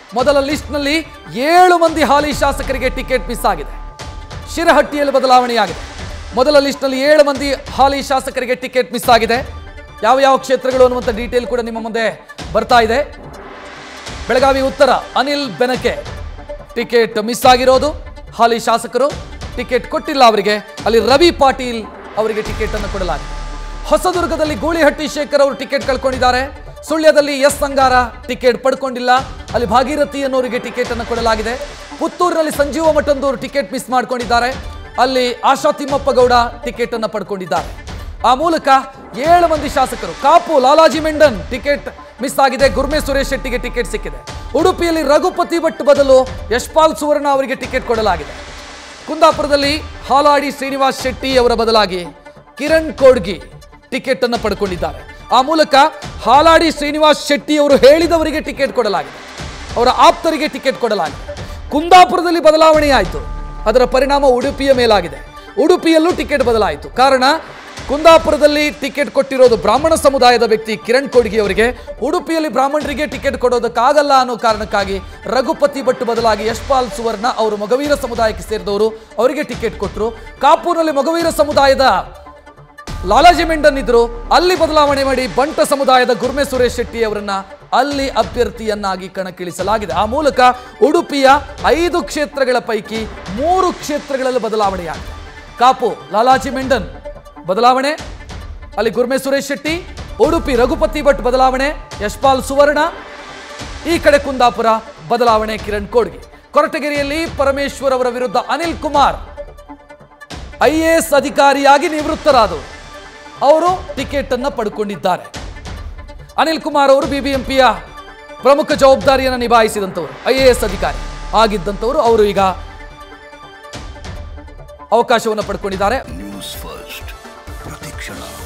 ಮೊದಲ ಲಿಸ್ಟ್ನಲ್ಲಿ ಏಳು ಮಂದಿ ಹಾಲಿ ಶಾಸಕರಿಗೆ ಟಿಕೆಟ್ ಮಿಸ್ ಆಗಿದೆ ಶಿರಹಟ್ಟಿಯಲ್ಲಿ ಬದಲಾವಣೆಯಾಗಿದೆ ಮೊದಲ ಲಿಸ್ಟ್ನಲ್ಲಿ ಏಳು ಮಂದಿ ಹಾಲಿ ಶಾಸಕರಿಗೆ ಟಿಕೆಟ್ ಮಿಸ್ ಆಗಿದೆ ಯಾವ ಯಾವ ಕ್ಷೇತ್ರಗಳು ಅನ್ನುವಂಥ ಡೀಟೇಲ್ ಕೂಡ ನಿಮ್ಮ ಮುಂದೆ ಬರ್ತಾ ಇದೆ ಬೆಳಗಾವಿ ಉತ್ತರ ಅನಿಲ್ ಬೆನಕೆ ಟಿಕೆಟ್ ಮಿಸ್ ಆಗಿರೋದು ಹಾಲಿ ಶಾಸಕರು ಟಿಕೆಟ್ ಕೊಟ್ಟಿಲ್ಲ ಅವರಿಗೆ ಅಲ್ಲಿ ರವಿ ಪಾಟೀಲ್ ಅವರಿಗೆ ಟಿಕೆಟ್ ಅನ್ನು ಕೊಡಲಾಗಿದೆ ಹೊಸದುರ್ಗದಲ್ಲಿ ಗೂಳಿಹಟ್ಟಿ ಶೇಖರ್ ಅವರು ಟಿಕೆಟ್ ಕಳ್ಕೊಂಡಿದ್ದಾರೆ ಸುಳ್ಯದಲ್ಲಿ ಎಸ್ ಸಂಗಾರ ಟಿಕೆಟ್ ಪಡ್ಕೊಂಡಿಲ್ಲ ಅಲ್ಲಿ ಭಾಗೀರಥಿ ಅನ್ನೋರಿಗೆ ಟಿಕೆಟ್ ಅನ್ನು ಕೊಡಲಾಗಿದೆ ಪುತ್ತೂರಿನಲ್ಲಿ ಸಂಜೀವ ಮಠಂದವರು ಟಿಕೆಟ್ ಮಿಸ್ ಮಾಡ್ಕೊಂಡಿದ್ದಾರೆ ಅಲ್ಲಿ ಆಶಾ ತಿಮ್ಮಪ್ಪ ಗೌಡ ಟಿಕೆಟ್ ಅನ್ನು ಪಡ್ಕೊಂಡಿದ್ದಾರೆ ಆ ಮೂಲಕ ಏಳು ಮಂದಿ ಶಾಸಕರು ಕಾಪು ಲಾಲಾಜಿ ಮೆಂಡನ್ ಟಿಕೆಟ್ ಮಿಸ್ ಆಗಿದೆ ಗುರ್ಮೆ ಸುರೇಶ್ ಶೆಟ್ಟಿಗೆ ಟಿಕೆಟ್ ಸಿಕ್ಕಿದೆ ಉಡುಪಿಯಲ್ಲಿ ರಘುಪತಿ ಭಟ್ ಬದಲು ಯಶ್ಪಾಲ್ ಸುವರ್ಣ ಅವರಿಗೆ ಟಿಕೆಟ್ ಕೊಡಲಾಗಿದೆ ಕುಂದಾಪುರದಲ್ಲಿ ಹಾಲಾಡಿ ಶ್ರೀನಿವಾಸ್ ಶೆಟ್ಟಿ ಅವರ ಬದಲಾಗಿ ಕಿರಣ್ ಕೋಡ್ಗಿ ಟಿಕೆಟ್ ಅನ್ನು ಪಡ್ಕೊಂಡಿದ್ದಾರೆ ಆ ಮೂಲಕ ಹಾಲಾಡಿ ಶ್ರೀನಿವಾಸ್ ಶೆಟ್ಟಿ ಅವರು ಹೇಳಿದವರಿಗೆ ಟಿಕೆಟ್ ಕೊಡಲಾಗಿದೆ ಅವರ ಆಪ್ತರಿಗೆ ಟಿಕೆಟ್ ಕೊಡಲಾಗಿದೆ ಕುಂದಾಪುರದಲ್ಲಿ ಬದಲಾವಣೆಯಾಯಿತು ಅದರ ಪರಿಣಾಮ ಉಡುಪಿಯ ಮೇಲಾಗಿದೆ ಉಡುಪಿಯಲ್ಲೂ ಟಿಕೆಟ್ ಬದಲಾಯಿತು ಕಾರಣ ಕುಂದಾಪುರದಲ್ಲಿ ಟಿಕೆಟ್ ಕೊಟ್ಟಿರೋದು ಬ್ರಾಹ್ಮಣ ಸಮುದಾಯದ ವ್ಯಕ್ತಿ ಕಿರಣ್ ಕೊಡ್ಗಿ ಅವರಿಗೆ ಉಡುಪಿಯಲ್ಲಿ ಬ್ರಾಹ್ಮಣರಿಗೆ ಟಿಕೆಟ್ ಕೊಡೋದಕ್ಕಾಗಲ್ಲ ಅನ್ನೋ ಕಾರಣಕ್ಕಾಗಿ ರಘುಪತಿ ಭಟ್ ಬದಲಾಗಿ ಯಶ್ಪಾಲ್ ಸುವರ್ಣ ಅವರು ಮೊಗವೀರ ಸಮುದಾಯಕ್ಕೆ ಸೇರಿದವರು ಅವರಿಗೆ ಟಿಕೆಟ್ ಕೊಟ್ಟರು ಕಾಪೂರ್ನಲ್ಲಿ ಮೊಗವೀರ ಸಮುದಾಯದ ಲಾಲಾಜಿ ಮೆಂಡನ್ ಇದ್ರು ಅಲ್ಲಿ ಬದಲಾವಣೆ ಮಾಡಿ ಬಂಟ ಸಮುದಾಯದ ಗುರ್ಮೆ ಸುರೇಶ್ ಶೆಟ್ಟಿ ಅವರನ್ನ ಅಲ್ಲಿ ಅಭ್ಯರ್ಥಿಯನ್ನಾಗಿ ಕಣಕ್ಕಿಳಿಸಲಾಗಿದೆ ಆ ಮೂಲಕ ಉಡುಪಿಯ ಐದು ಕ್ಷೇತ್ರಗಳ ಪೈಕಿ ಮೂರು ಕ್ಷೇತ್ರಗಳಲ್ಲಿ ಬದಲಾವಣೆಯಾಗಿದೆ ಕಾಪು ಲಾಲಾಜಿ ಮೆಂಡನ್ ಬದಲಾವಣೆ ಅಲ್ಲಿ ಗುರ್ಮೆ ಸುರೇಶ್ ಶೆಟ್ಟಿ ಉಡುಪಿ ರಘುಪತಿ ಭಟ್ ಬದಲಾವಣೆ ಯಶ್ಪಾಲ್ ಸುವರ್ಣ ಈ ಕಡೆ ಕುಂದಾಪುರ ಬದಲಾವಣೆ ಕಿರಣ್ ಕೋಡ್ಗೆ ಕೊರಟಗೆರೆಯಲ್ಲಿ ಪರಮೇಶ್ವರ್ ಅವರ ವಿರುದ್ಧ Anil Kumar I A S ಅಧಿಕಾರಿಯಾಗಿ ನಿವೃತ್ತರಾದವರು ಅವರು ಟಿಕೆಟ್ ಅನ್ನ ಪಡ್ಕೊಂಡಿದ್ದಾರೆ ಅನಿಲ್ ಕುಮಾರ್ ಅವರು ಬಿಬಿಎಂಪಿಯ ಪ್ರಮುಖ ಜವಾಬ್ದಾರಿಯನ್ನು ನಿಭಾಯಿಸಿದಂಥವರು ಐ ಎ ಎಸ್ ಅಧಿಕಾರಿ ಆಗಿದ್ದಂಥವರು ಅವರು ಈಗ ಅವಕಾಶವನ್ನು ಪಡ್ಕೊಂಡಿದ್ದಾರೆ ನ್ಯೂಸ್ ಫಸ್ಟ್ ಪ್ರತಿಕ್ಷಣ